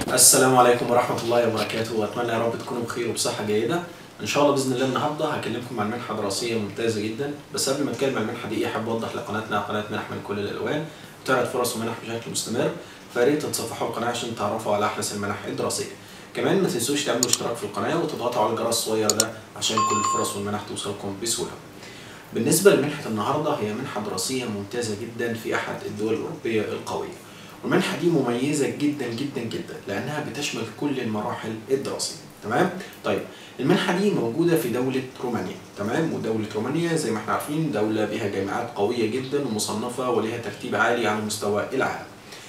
السلام عليكم ورحمة الله وبركاته وأتمنى يا رب تكونوا بخير وبصحة جيدة إن شاء الله بإذن الله النهاردة هكلمكم عن منحة دراسية ممتازة جدا بس قبل ما أتكلم عن المنحة دي أحب أوضح لقناتنا قناة منح من كل الألوان بتعرض فرص ومنح بشكل مستمر فياريت تتصفحوا القناة عشان تعرفوا على أحدث المنح الدراسية كمان ما تنسوش تعملوا اشتراك في القناة وتضغطوا على الجرس الصغير ده عشان كل الفرص والمنح توصلكم بسهولة بالنسبة لمنحة النهاردة هي منحة دراسية ممتازة جدا في أحد الدول الأوروبية القوية والمنحة دي مميزة جدا جدا جدا لأنها بتشمل كل المراحل الدراسية تمام طيب المنحة دي موجودة في دولة رومانيا تمام ودولة رومانيا زي ما احنا عارفين دولة بها جامعات قوية جدا ومصنفة ولها ترتيب عالي على مستوى العالم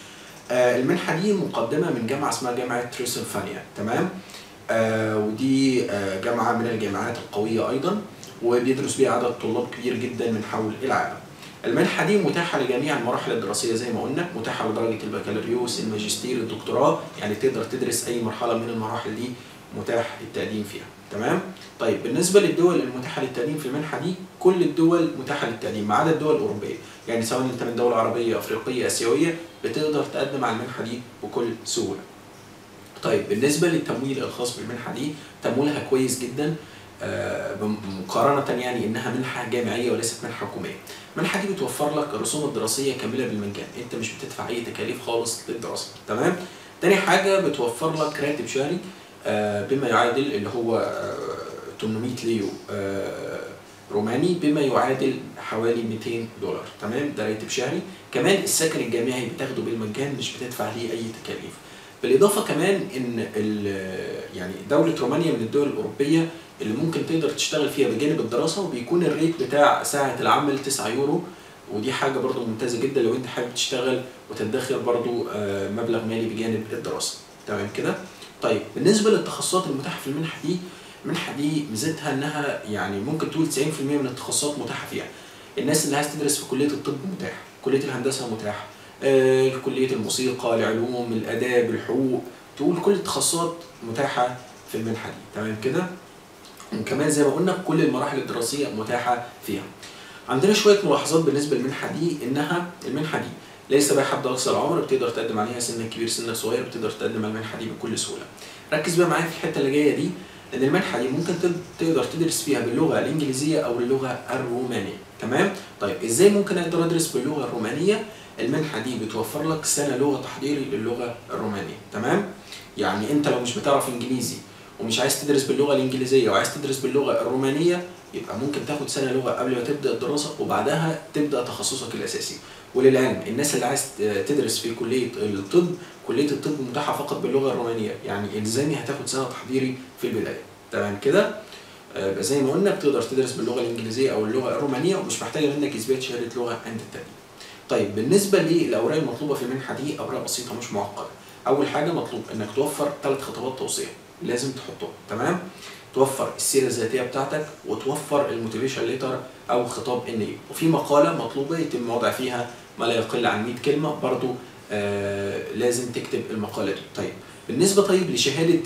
آه المنحة دي مقدمة من جامعة اسمها جامعة تريسلفانيا تمام آه ودي آه جامعة من الجامعات القوية أيضا وبيدرس بيها عدد طلاب كبير جدا من حول العالم المنحة دي متاحة لجميع المراحل الدراسية زي ما قلنا متاحة لدرجة البكالوريوس الماجستير الدكتوراه يعني تقدر تدرس أي مرحلة من المراحل دي متاح التقديم فيها تمام طيب بالنسبة للدول المتاحة للتقديم في المنحة دي كل الدول متاحة للتقديم ما عدا الدول الأوروبية يعني سواء أنت من دولة عربية أفريقية آسيوية بتقدر تقدم على المنحة دي بكل سهولة طيب بالنسبة للتمويل الخاص بالمنحة دي تمويلها كويس جدا آه، مقارنة يعني إنها منحة جامعية وليست منحة حكومية. المنحة دي بتوفر لك الرسوم الدراسية كاملة بالمجان، أنت مش بتدفع أي تكاليف خالص للدراسة، تمام؟ تاني حاجة بتوفر لك راتب شهري آه، بما يعادل اللي هو آه، 800 ليو آه، روماني بما يعادل حوالي 200 دولار، تمام؟ ده راتب شهري، كمان السكن الجامعي بتاخده بالمجان مش بتدفع ليه أي تكاليف. بالاضافه كمان ان يعني دوله رومانيا من الدول الاوروبيه اللي ممكن تقدر تشتغل فيها بجانب الدراسه وبيكون الريت بتاع ساعه العمل 9 يورو ودي حاجه برضو ممتازه جدا لو انت حابب تشتغل وتدخر برضو مبلغ مالي بجانب الدراسه تمام كده طيب بالنسبه للتخصصات المتاحه في المنحه دي المنحه دي ميزتها انها يعني ممكن تقول 90% من التخصصات متاحه فيها الناس اللي عايز تدرس في كليه الطب متاح كليه الهندسه متاحه آه، كلية الموسيقى، العلوم، الآداب، الحقوق، تقول كل التخصصات متاحة في المنحة دي، تمام كده؟ وكمان زي ما قلنا كل المراحل الدراسية متاحة فيها. عندنا شوية ملاحظات بالنسبة للمنحة دي إنها المنحة دي ليس بقى حد أقصى العمر بتقدر تقدم عليها سنك كبير سنك صغير بتقدر تقدم على المنحة دي بكل سهولة. ركز بقى معايا في الحتة اللي جاية دي ان المنحه دي ممكن تقدر تدرس فيها باللغه الانجليزيه او اللغه الرومانيه تمام طيب ازاي ممكن اقدر ادرس باللغه الرومانيه المنحه دي بتوفر لك سنه لغه تحضيري للغه الرومانيه تمام يعني انت لو مش بتعرف انجليزي ومش عايز تدرس باللغه الانجليزيه وعايز تدرس باللغه الرومانيه يبقى ممكن تاخد سنه لغه قبل ما تبدا الدراسه وبعدها تبدا تخصصك الاساسي وللعلم الناس اللي عايز تدرس في كليه الطب كليه الطب متاحه فقط باللغه الرومانيه يعني الزامي هتاخد سنه تحضيري في البدايه تمام كده آه زي ما قلنا بتقدر تدرس باللغه الانجليزيه او اللغه الرومانيه ومش محتاجه منك اثبات شهاده لغه عند التقديم طيب بالنسبه للاوراق المطلوبه في المنحه دي اوراق بسيطه مش معقده اول حاجه مطلوب انك توفر ثلاث خطابات توصيه لازم تحطهم تمام توفر السيره الذاتيه بتاعتك وتوفر الموتيفيشن ليتر او خطاب النيه وفي مقاله مطلوبه يتم وضع فيها ما لا يقل عن 100 كلمه برضو آه لازم تكتب المقاله دي طيب بالنسبه طيب لشهاده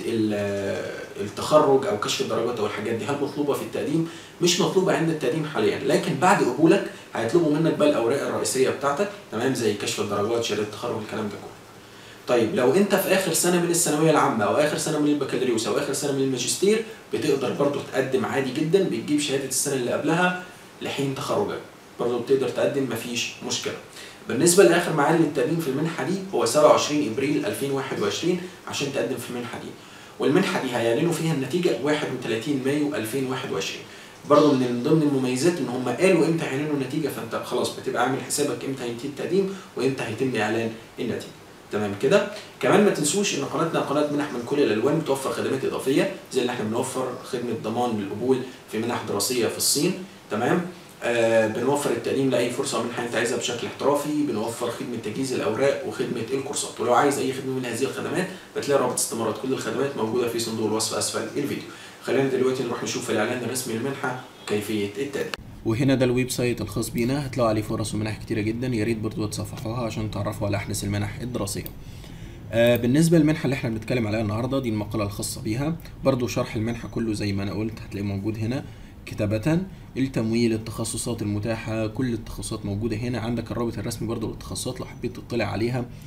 التخرج او كشف الدرجات او الحاجات دي هل مطلوبه في التقديم مش مطلوبه عند التقديم حاليا لكن بعد قبولك هيطلبوا منك بقى الاوراق الرئيسيه بتاعتك تمام زي كشف الدرجات شهاده التخرج الكلام ده كله طيب لو انت في اخر سنه من الثانويه العامه او اخر سنه من البكالوريوس او اخر سنه من الماجستير بتقدر برضو تقدم عادي جدا بتجيب شهاده السنه اللي قبلها لحين تخرجك برضو بتقدر تقدم مفيش مشكله بالنسبة لآخر ميعاد للتقديم في المنحة دي هو 27 إبريل 2021 عشان تقدم في المنحة دي والمنحة دي هيعلنوا فيها النتيجة 31 مايو 2021 برضه من ضمن المميزات ان هم قالوا امتى هيعلنوا النتيجه فانت خلاص بتبقى عامل حسابك امتى هينتهي التقديم وامتى هيتم اعلان النتيجه تمام كده كمان ما تنسوش ان قناتنا قناه منح من كل الالوان بتوفر خدمات اضافيه زي اللي احنا بنوفر خدمه ضمان للقبول في منح دراسيه في الصين تمام آه بنوفر التقديم لاي فرصه منحه انت عايزها بشكل احترافي بنوفر خدمه تجهيز الاوراق وخدمه الكورسات ولو عايز اي خدمه من هذه الخدمات بتلاقي رابط استمارات كل الخدمات موجوده في صندوق الوصف اسفل الفيديو خلينا دلوقتي نروح نشوف الاعلان الرسمي للمنحه وكيفيه التقديم وهنا ده الويب سايت الخاص بينا هتلاقوا عليه فرص ومنح كتيره جدا يا ريت برضه تصفحوها عشان تعرفوا على احدث المنح الدراسيه آه بالنسبه للمنحه اللي احنا بنتكلم عليها النهارده دي المقاله الخاصه بيها برضو شرح المنحه كله زي ما انا قلت هتلاقيه موجود هنا كتابة التمويل التخصصات المتاحة كل التخصصات موجودة هنا عندك الرابط الرسمي برضو للتخصصات لو حبيت تطلع عليها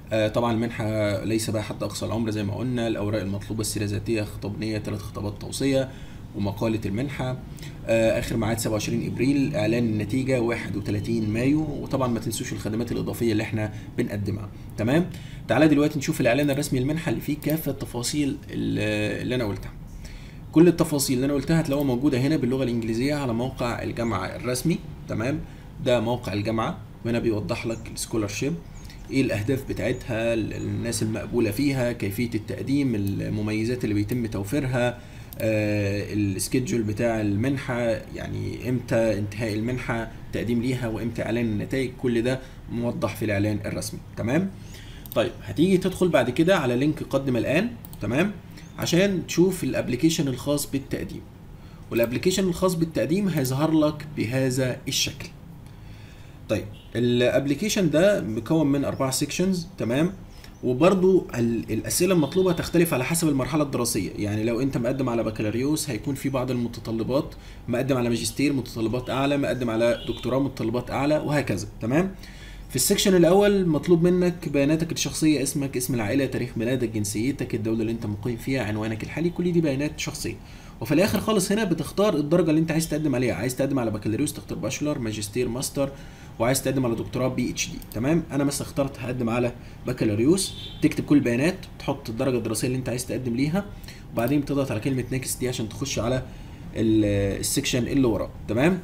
آه، طبعا المنحة ليس بها حد أقصى العمر زي ما قلنا الأوراق المطلوبة السيرة الذاتية خطاب نية ثلاث خطابات توصية ومقالة المنحة آه، آخر ميعاد 27 إبريل إعلان النتيجة 31 مايو وطبعا ما تنسوش الخدمات الإضافية اللي احنا بنقدمها تمام تعالى دلوقتي نشوف الإعلان الرسمي للمنحة اللي فيه كافة التفاصيل اللي اللي أنا قلتها كل التفاصيل اللي انا قلتها هتلاقوها موجوده هنا باللغه الانجليزيه على موقع الجامعه الرسمي تمام ده موقع الجامعه وهنا بيوضح لك السكولارشيب ايه الاهداف بتاعتها الناس المقبوله فيها كيفيه التقديم المميزات اللي بيتم توفيرها آه السكيدجول بتاع المنحه يعني امتى انتهاء المنحه تقديم ليها وامتى اعلان النتائج كل ده موضح في الاعلان الرسمي تمام طيب هتيجي تدخل بعد كده على لينك قدم الان تمام عشان تشوف الابلكيشن الخاص بالتقديم والابلكيشن الخاص بالتقديم هيظهر لك بهذا الشكل طيب الابلكيشن ده مكون من اربع سيكشنز تمام وبرضو ال- الاسئله المطلوبه تختلف على حسب المرحله الدراسيه يعني لو انت مقدم على بكالوريوس هيكون في بعض المتطلبات مقدم على ماجستير متطلبات اعلى مقدم على دكتوراه متطلبات اعلى وهكذا تمام في السكشن الاول مطلوب منك بياناتك الشخصيه اسمك اسم العائله تاريخ ميلادك جنسيتك الدوله اللي انت مقيم فيها عنوانك الحالي كل دي بيانات شخصيه وفي الاخر خالص هنا بتختار الدرجه اللي انت عايز تقدم عليها عايز تقدم على بكالوريوس تختار باشلر ماجستير ماستر وعايز تقدم على دكتوراه بي اتش دي تمام انا مثلا اخترت هقدم على بكالوريوس تكتب كل البيانات تحط الدرجه الدراسيه اللي انت عايز تقدم ليها وبعدين بتضغط على كلمه نيكست دي عشان تخش على ال- السكشن اللي وراه تمام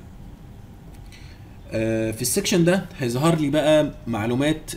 آه، في السكشن ده هيظهر لي بقى معلومات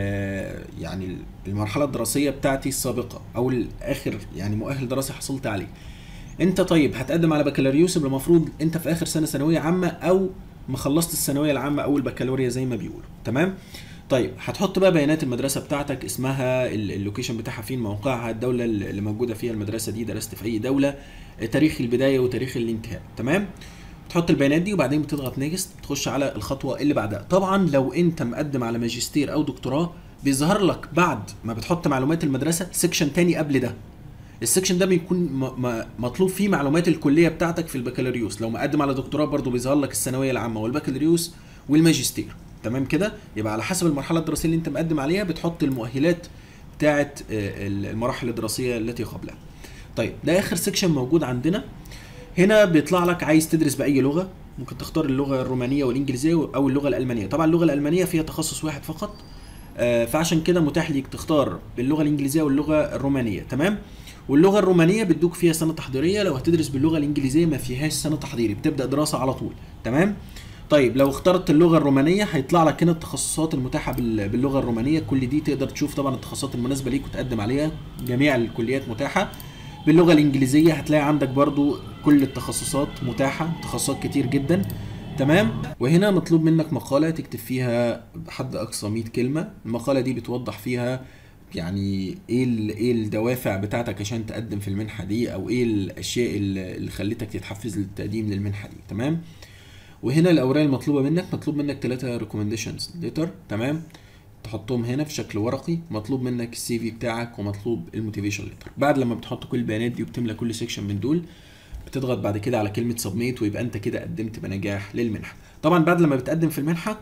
ال- يعني المرحله الدراسيه بتاعتي السابقه او الاخر يعني مؤهل دراسي حصلت عليه انت طيب هتقدم على بكالوريوس يبقى المفروض انت في اخر سنه ثانويه عامه او ما خلصت الثانويه العامه او البكالوريا زي ما بيقولوا تمام طيب هتحط بقى بيانات المدرسه بتاعتك اسمها ال- اللوكيشن بتاعها فين موقعها الدوله اللي موجوده فيها المدرسه دي درست في اي دوله تاريخ البدايه وتاريخ الانتهاء تمام تحط البيانات دي وبعدين بتضغط نيكست تخش على الخطوه اللي بعدها طبعا لو انت مقدم على ماجستير او دكتوراه بيظهر لك بعد ما بتحط معلومات المدرسه سيكشن تاني قبل ده السكشن ده بيكون م- م- مطلوب فيه معلومات الكليه بتاعتك في البكالوريوس لو مقدم على دكتوراه برضو بيظهر لك الثانويه العامه والبكالوريوس والماجستير تمام كده يبقى على حسب المرحله الدراسيه اللي انت مقدم عليها بتحط المؤهلات بتاعت آه، المراحل الدراسيه التي قبلها طيب ده اخر سكشن موجود عندنا هنا بيطلع لك عايز تدرس باي لغه ممكن تختار اللغه الرومانيه والانجليزيه او اللغه الالمانيه طبعا اللغه الالمانيه فيها تخصص واحد فقط آه، فعشان كده متاح ليك تختار باللغه الانجليزيه واللغه الرومانيه تمام واللغه الرومانيه بتدوك فيها سنه تحضيريه لو هتدرس باللغه الانجليزيه ما فيهاش سنه تحضيري بتبدا دراسه على طول تمام طيب لو اخترت اللغه الرومانيه هيطلع لك هنا التخصصات المتاحه بال- باللغه الرومانيه كل دي تقدر تشوف طبعا التخصصات المناسبه ليك وتقدم عليها جميع الكليات متاحه باللغه الانجليزيه هتلاقي عندك برضو كل التخصصات متاحه تخصصات كتير جدا تمام وهنا مطلوب منك مقاله تكتب فيها بحد اقصى 100 كلمه المقاله دي بتوضح فيها يعني ايه ال- ايه الدوافع بتاعتك عشان تقدم في المنحه دي او ايه الاشياء اللي اللي خلتك تتحفز للتقديم للمنحه دي تمام وهنا الاوراق المطلوبه منك مطلوب منك ثلاثه ريكومنديشنز ليتر تمام تحطهم هنا في شكل ورقي مطلوب منك السي في بتاعك ومطلوب الموتيفيشن ليتر بعد لما بتحط كل البيانات دي وبتملى كل سيكشن من دول بتضغط بعد كده على كلمه سبميت ويبقى انت كده قدمت بنجاح للمنحه طبعا بعد لما بتقدم في المنحه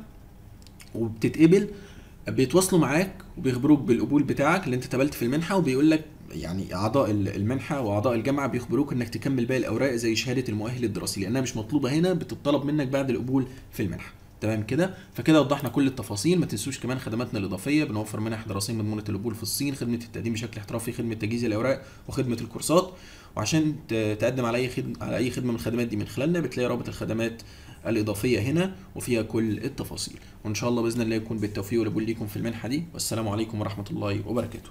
وبتتقبل بيتواصلوا معاك وبيخبروك بالقبول بتاعك اللي انت اتقبلت في المنحه وبيقول لك يعني اعضاء ال- المنحه واعضاء الجامعه بيخبروك انك تكمل باقي الاوراق زي شهاده المؤهل الدراسي لانها مش مطلوبه هنا بتطلب منك بعد القبول في المنحه تمام كده فكده وضحنا كل التفاصيل ما تنسوش كمان خدماتنا الاضافيه بنوفر منح دراسيه مضمونه القبول في الصين خدمه التقديم بشكل احترافي خدمه تجهيز الاوراق وخدمه الكورسات وعشان ت- تقدم على اي خدمه على اي خدمه من الخدمات دي من خلالنا بتلاقي رابط الخدمات الاضافيه هنا وفيها كل التفاصيل وان شاء الله باذن الله يكون بالتوفيق والقبول ليكم في المنحه دي والسلام عليكم ورحمه الله وبركاته